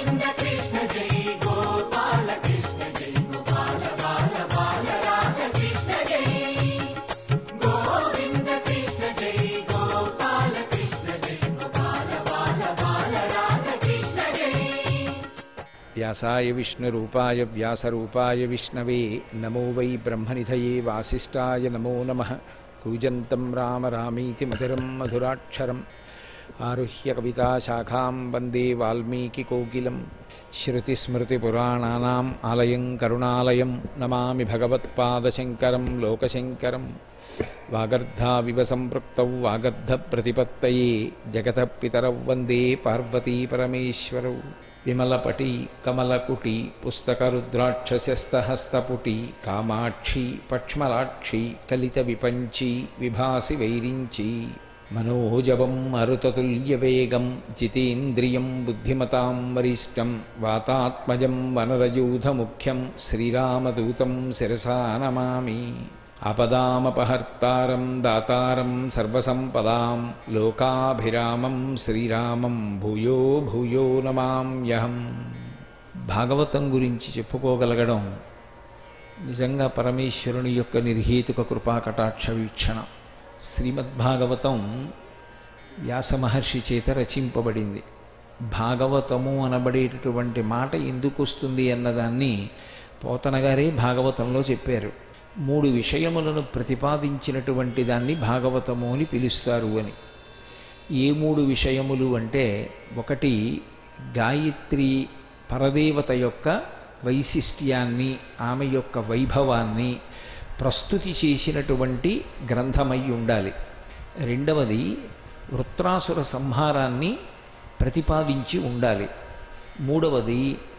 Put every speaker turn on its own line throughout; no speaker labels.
వ్యాసాయ విష్ణురూపాయ వ్యాసరూపాయ విష్ణవే నమో వై బ్రహ్మనిధయే వాసిష్ఠాయ నమో నమ కూజంతం రామ రామీతి మధురం మధురాక్షరం ఆరుహ్య కవితాశాఖాం వందే వాల్మీకికోకిలం శృతిస్మృతిపురాణానాం ఆలయం కరుణాలయం నమామి భగవత్పాదశంకరం లోకశంకరం వాగర్ధావివ సంపృక్తౌ వాగర్ధప్రతిపత్తయే జగతః పితరౌ వందే పార్వతీపరమేశ్వరౌ విమలపటి కమలకుటి పుస్తకరుద్రాక్షస్యస్తహస్తపుటి కామాక్షి పక్ష్మలాక్షి కలిత విపంచి విభాసి వైరించి మనోజవం మరుతతుల్యవేగం జితేంద్రియం బుద్ధిమతాం వరిష్టం వాతాత్మజం వనరయూధముఖ్యం శ్రీరామదూతం శిరసా నమామి ఆపదామపహర్తారం దాతారం సర్వసంపదాం లోకాభిరామం శ్రీరామం భూయో భూయో నమామ్యహం భాగవతం గురించి చెప్పుకోగలగడం నిజంగా పరమేశ్వరుని యొక్క నిర్హేతుక కృపాకటాక్ష వీక్షణ శ్రీమద్భాగవతం వ్యాసమహర్షి చేత రచింపబడింది భాగవతము అనబడేటటువంటి మాట ఎందుకు వస్తుంది అన్నదాన్ని పోతనగారే భాగవతంలో చెప్పారు మూడు విషయములను ప్రతిపాదించినటువంటి దాన్ని భాగవతము అని పిలుస్తారు అని ఏ మూడు విషయములు అంటే ఒకటి గాయత్రి పరదేవత యొక్క వైశిష్ట్యాన్ని ఆమె యొక్క వైభవాన్ని ప్రస్తుతి చేసినటువంటి గ్రంథమై ఉండాలి రెండవది వృత్రాసుర సంహారాన్ని ప్రతిపాదించి ఉండాలి మూడవది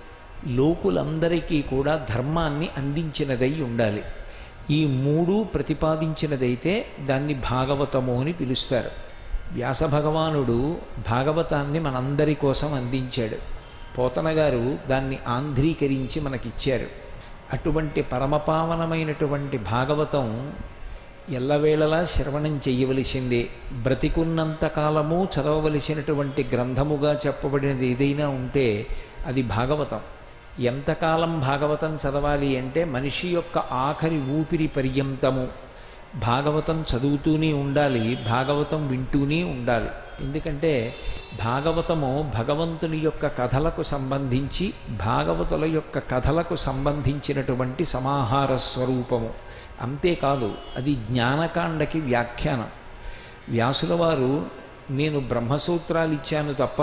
లోకులందరికీ కూడా ధర్మాన్ని అందించినదై ఉండాలి ఈ మూడు ప్రతిపాదించినదైతే దాన్ని భాగవతము అని పిలుస్తారు వ్యాస భగవానుడు భాగవతాన్ని మనందరి కోసం అందించాడు పోతన గారు దాన్ని ఆంధ్రీకరించి మనకిచ్చారు అటువంటి పరమపావనమైనటువంటి భాగవతం ఎల్లవేళలా శ్రవణం చెయ్యవలసిందే బ్రతికున్నంత కాలము చదవవలసినటువంటి గ్రంథముగా చెప్పబడినది ఏదైనా ఉంటే అది భాగవతం ఎంతకాలం భాగవతం చదవాలి అంటే మనిషి యొక్క ఆఖరి ఊపిరి పర్యంతము భాగవతం చదువుతూనే ఉండాలి భాగవతం వింటూనే ఉండాలి ఎందుకంటే భాగవతము భగవంతుని యొక్క కథలకు సంబంధించి భాగవతుల యొక్క కథలకు సంబంధించినటువంటి సమాహార స్వరూపము అంతేకాదు అది జ్ఞానకాండకి వ్యాఖ్యానం వ్యాసుల వారు నేను బ్రహ్మసూత్రాలు ఇచ్చాను తప్ప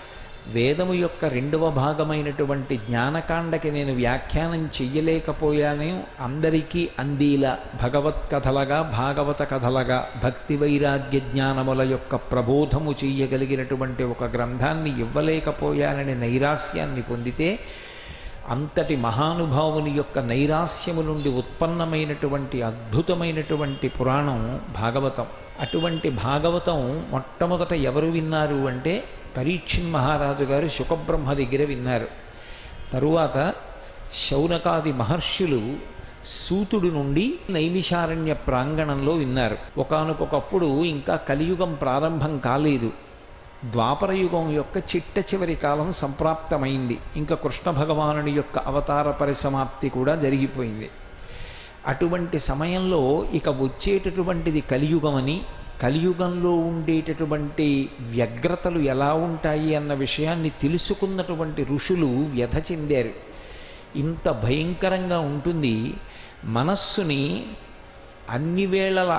వేదము యొక్క రెండవ భాగమైనటువంటి జ్ఞానకాండకి నేను వ్యాఖ్యానం చెయ్యలేకపోయాను అందరికీ అందేలా భగవత్ కథలగా భాగవత కథలగా భక్తి వైరాగ్య జ్ఞానముల యొక్క ప్రబోధము చెయ్యగలిగినటువంటి ఒక గ్రంథాన్ని ఇవ్వలేకపోయానని నైరాస్యాన్ని పొందితే అంతటి మహానుభావుని యొక్క నైరాస్యము నుండి ఉత్పన్నమైనటువంటి అద్భుతమైనటువంటి పురాణం భాగవతం అటువంటి భాగవతం మొట్టమొదట ఎవరు విన్నారు అంటే పరీక్షిన్ మహారాజు గారు శుకబ్రహ్మ దగ్గర విన్నారు తరువాత శౌనకాది మహర్షులు సూతుడు నుండి నైమిషారణ్య ప్రాంగణంలో విన్నారు ఒకనకొకప్పుడు ఇంకా కలియుగం ప్రారంభం కాలేదు ద్వాపరయుగం యొక్క చిట్ట చివరి కాలం సంప్రాప్తమైంది ఇంకా కృష్ణ భగవానుని యొక్క అవతార పరిసమాప్తి కూడా జరిగిపోయింది అటువంటి సమయంలో ఇక వచ్చేటటువంటిది కలియుగమని కలియుగంలో ఉండేటటువంటి వ్యగ్రతలు ఎలా ఉంటాయి అన్న విషయాన్ని తెలుసుకున్నటువంటి ఋషులు వ్యధ చెందారు ఇంత భయంకరంగా ఉంటుంది మనస్సుని అన్ని వేళల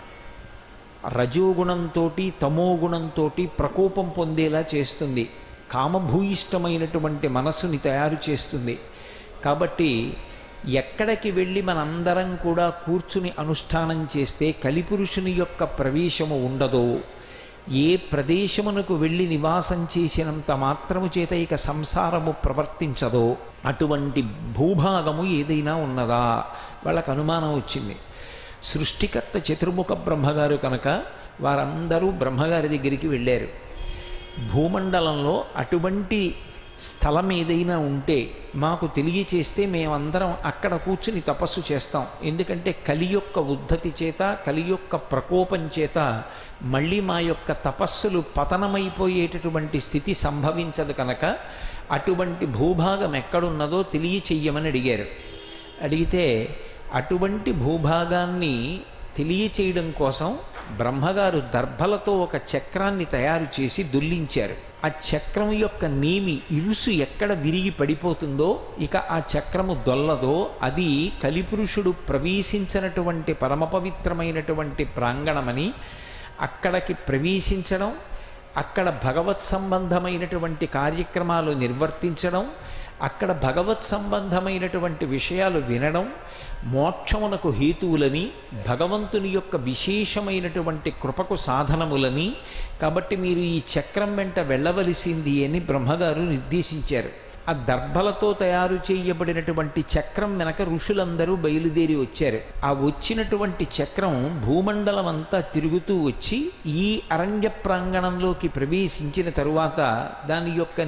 రజోగుణంతో తమోగుణంతో ప్రకోపం పొందేలా చేస్తుంది కామభూయిష్టమైనటువంటి మనస్సుని తయారు చేస్తుంది కాబట్టి ఎక్కడికి వెళ్ళి మనందరం కూడా కూర్చుని అనుష్ఠానం చేస్తే కలిపురుషుని యొక్క ప్రవేశము ఉండదో ఏ ప్రదేశమునకు వెళ్ళి నివాసం చేసినంత మాత్రము చేత ఇక సంసారము ప్రవర్తించదో అటువంటి భూభాగము ఏదైనా ఉన్నదా వాళ్ళకు అనుమానం వచ్చింది సృష్టికర్త చతుర్ముఖ బ్రహ్మగారు కనుక వారందరూ బ్రహ్మగారి దగ్గరికి వెళ్ళారు భూమండలంలో అటువంటి స్థలం ఏదైనా ఉంటే మాకు తెలియచేస్తే మేమందరం అక్కడ కూర్చుని తపస్సు చేస్తాం ఎందుకంటే కలి యొక్క ఉద్ధతి చేత కలి యొక్క ప్రకోపం చేత మళ్ళీ మా యొక్క తపస్సులు పతనమైపోయేటటువంటి స్థితి సంభవించదు కనుక అటువంటి భూభాగం ఎక్కడున్నదో తెలియచెయ్యమని అడిగారు అడిగితే అటువంటి భూభాగాన్ని తెలియచేయడం కోసం బ్రహ్మగారు దర్భలతో ఒక చక్రాన్ని తయారు చేసి దుల్లించారు ఆ చక్రం యొక్క నేమి ఇరుసు ఎక్కడ విరిగి పడిపోతుందో ఇక ఆ చక్రము దొల్లదో అది కలిపురుషుడు ప్రవేశించినటువంటి పరమ పవిత్రమైనటువంటి ప్రాంగణమని అక్కడికి ప్రవేశించడం అక్కడ భగవత్ సంబంధమైనటువంటి కార్యక్రమాలు నిర్వర్తించడం అక్కడ భగవత్ సంబంధమైనటువంటి విషయాలు వినడం మోక్షమునకు హేతువులని భగవంతుని యొక్క విశేషమైనటువంటి కృపకు సాధనములని కాబట్టి మీరు ఈ చక్రం వెంట వెళ్ళవలసింది అని బ్రహ్మగారు నిర్దేశించారు ఆ దర్భలతో తయారు చేయబడినటువంటి చక్రం వెనక ఋషులందరూ బయలుదేరి వచ్చారు ఆ వచ్చినటువంటి చక్రం భూమండలం అంతా తిరుగుతూ వచ్చి ఈ అరణ్య ప్రాంగణంలోకి ప్రవేశించిన తరువాత దాని యొక్క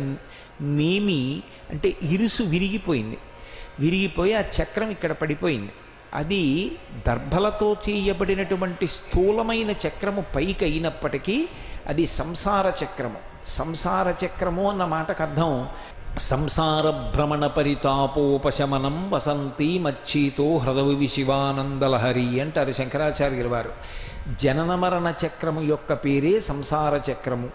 నేమి అంటే ఇరుసు విరిగిపోయింది విరిగిపోయి ఆ చక్రం ఇక్కడ పడిపోయింది అది దర్భలతో చేయబడినటువంటి స్థూలమైన చక్రము పైకి అయినప్పటికీ అది సంసార చక్రము సంసార చక్రము అన్న మాటకు అర్థం సంసార భ్రమణ పరితాపోపశమనం వసంతి మచ్చీతో హృదవి శివానందలహరి అంటారు శంకరాచార్యుల వారు జనన మరణ చక్రము యొక్క పేరే సంసార చక్రము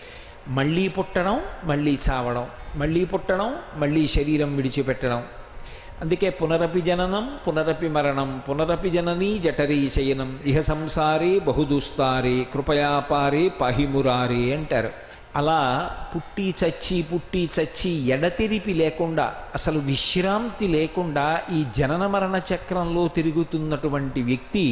మళ్ళీ పుట్టడం మళ్ళీ చావడం మళ్ళీ పుట్టడం మళ్ళీ శరీరం విడిచిపెట్టడం అందుకే పునరపి జననం పునరపి మరణం పునరపి జననీ జఠరీ శయనం ఇహ సంసారే బహుదుస్తారే కృపయాపారే పాహిమురారే అంటారు అలా పుట్టి చచ్చి పుట్టి చచ్చి ఎడతెరిపి లేకుండా అసలు విశ్రాంతి లేకుండా ఈ జనన మరణ చక్రంలో తిరుగుతున్నటువంటి వ్యక్తి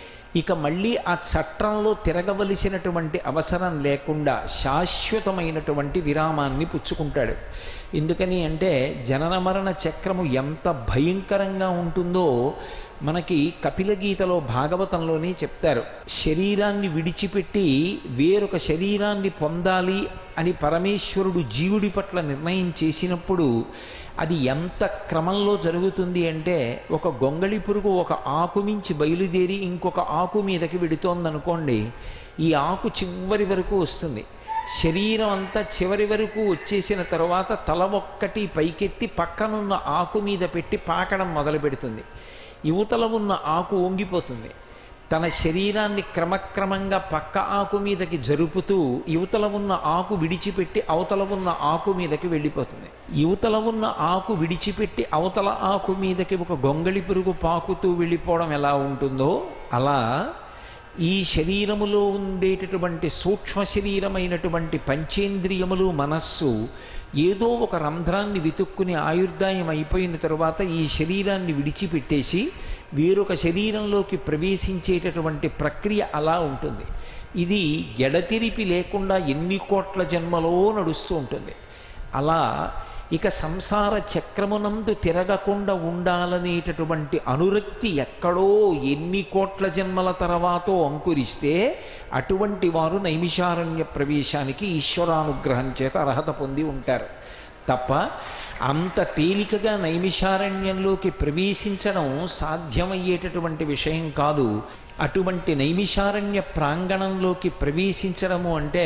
ఇక మళ్ళీ ఆ చట్రంలో తిరగవలసినటువంటి అవసరం లేకుండా శాశ్వతమైనటువంటి విరామాన్ని పుచ్చుకుంటాడు ఎందుకని అంటే జనన మరణ చక్రము ఎంత భయంకరంగా ఉంటుందో మనకి కపిలగీతలో భాగవతంలోనే చెప్తారు శరీరాన్ని విడిచిపెట్టి వేరొక శరీరాన్ని పొందాలి అని పరమేశ్వరుడు జీవుడి పట్ల నిర్ణయం చేసినప్పుడు అది ఎంత క్రమంలో జరుగుతుంది అంటే ఒక గొంగళి పురుగు ఒక ఆకు మించి బయలుదేరి ఇంకొక ఆకు మీదకి వెడుతోందనుకోండి ఈ ఆకు చివరి వరకు వస్తుంది శరీరం అంతా చివరి వరకు వచ్చేసిన తర్వాత తల ఒక్కటి పైకెత్తి పక్కనున్న ఆకు మీద పెట్టి పాకడం మొదలు పెడుతుంది యువతల ఉన్న ఆకు వంగిపోతుంది తన శరీరాన్ని క్రమక్రమంగా పక్క ఆకు మీదకి జరుపుతూ యువతల ఉన్న ఆకు విడిచిపెట్టి అవతల ఉన్న ఆకు మీదకి వెళ్ళిపోతుంది యువతల ఉన్న ఆకు విడిచిపెట్టి అవతల ఆకు మీదకి ఒక గొంగళి పురుగు పాకుతూ వెళ్ళిపోవడం ఎలా ఉంటుందో అలా ఈ శరీరములో ఉండేటటువంటి సూక్ష్మ శరీరమైనటువంటి పంచేంద్రియములు మనస్సు ఏదో ఒక రంధ్రాన్ని వెతుక్కుని ఆయుర్దాయం అయిపోయిన తరువాత ఈ శరీరాన్ని విడిచిపెట్టేసి వేరొక శరీరంలోకి ప్రవేశించేటటువంటి ప్రక్రియ అలా ఉంటుంది ఇది ఎడతెరిపి లేకుండా ఎన్ని కోట్ల జన్మలో నడుస్తూ ఉంటుంది అలా ఇక సంసార చక్రమునందు తిరగకుండా ఉండాలనేటటువంటి అనురక్తి ఎక్కడో ఎన్ని కోట్ల జన్మల తర్వాతో అంకురిస్తే అటువంటి వారు నైమిషారణ్య ప్రవేశానికి ఈశ్వరానుగ్రహం చేత అర్హత పొంది ఉంటారు తప్ప అంత తేలికగా నైమిషారణ్యంలోకి ప్రవేశించడం సాధ్యమయ్యేటటువంటి విషయం కాదు అటువంటి నైమిషారణ్య ప్రాంగణంలోకి ప్రవేశించడము అంటే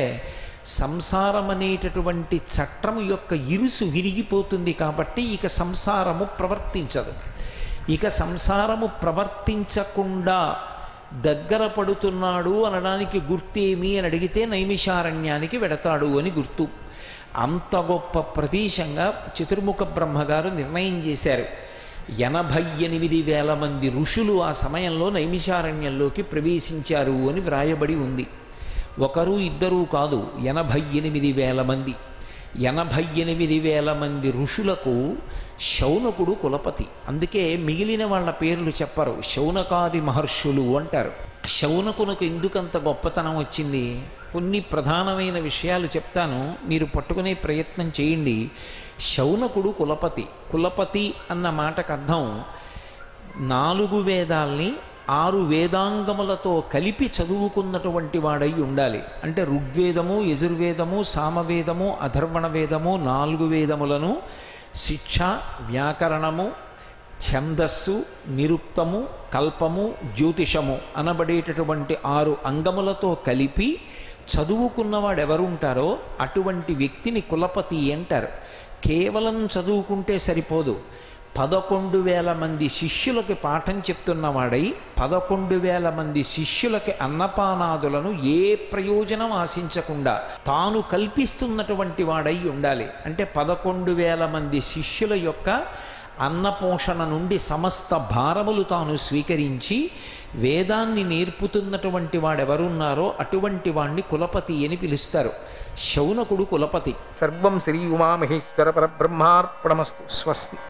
సంసారం అనేటటువంటి చట్టం యొక్క ఇరుసు విరిగిపోతుంది కాబట్టి ఇక సంసారము ప్రవర్తించదు ఇక సంసారము ప్రవర్తించకుండా దగ్గర పడుతున్నాడు అనడానికి గుర్తేమి అని అడిగితే నైమిషారణ్యానికి వెడతాడు అని గుర్తు అంత గొప్ప ప్రదేశంగా చతుర్ముఖ బ్రహ్మగారు నిర్ణయం చేశారు ఎనభై ఎనిమిది వేల మంది ఋషులు ఆ సమయంలో నైమిషారణ్యంలోకి ప్రవేశించారు అని వ్రాయబడి ఉంది ఒకరు ఇద్దరు కాదు ఎనభై ఎనిమిది వేల మంది ఎనభై ఎనిమిది వేల మంది ఋషులకు శౌనకుడు కులపతి అందుకే మిగిలిన వాళ్ళ పేర్లు చెప్పరు శౌనకాది మహర్షులు అంటారు శౌనకునకు ఎందుకంత గొప్పతనం వచ్చింది కొన్ని ప్రధానమైన విషయాలు చెప్తాను మీరు పట్టుకునే ప్రయత్నం చేయండి శౌనకుడు కులపతి కులపతి అన్న మాటకు అర్థం నాలుగు వేదాల్ని ఆరు వేదాంగములతో కలిపి చదువుకున్నటువంటి వాడై ఉండాలి అంటే ఋగ్వేదము యజుర్వేదము సామవేదము అధర్వణ వేదము నాలుగు వేదములను శిక్ష వ్యాకరణము ఛందస్సు నిరుక్తము కల్పము జ్యోతిషము అనబడేటటువంటి ఆరు అంగములతో కలిపి చదువుకున్నవాడు ఎవరుంటారో అటువంటి వ్యక్తిని కులపతి అంటారు కేవలం చదువుకుంటే సరిపోదు పదకొండు వేల మంది శిష్యులకి పాఠం చెప్తున్నవాడై పదకొండు వేల మంది శిష్యులకి అన్నపానాదులను ఏ ప్రయోజనం ఆశించకుండా తాను కల్పిస్తున్నటువంటి వాడై ఉండాలి అంటే పదకొండు వేల మంది శిష్యుల యొక్క అన్నపోషణ నుండి సమస్త భారములు తాను స్వీకరించి వేదాన్ని నేర్పుతున్నటువంటి వాడెవరున్నారో అటువంటి వాణ్ణి కులపతి అని పిలుస్తారు శౌనకుడు కులపతి
సర్వం శ్రీ ఉమామహేశ్వర పరబ్రహ్మార్పణమస్తు స్వస్తి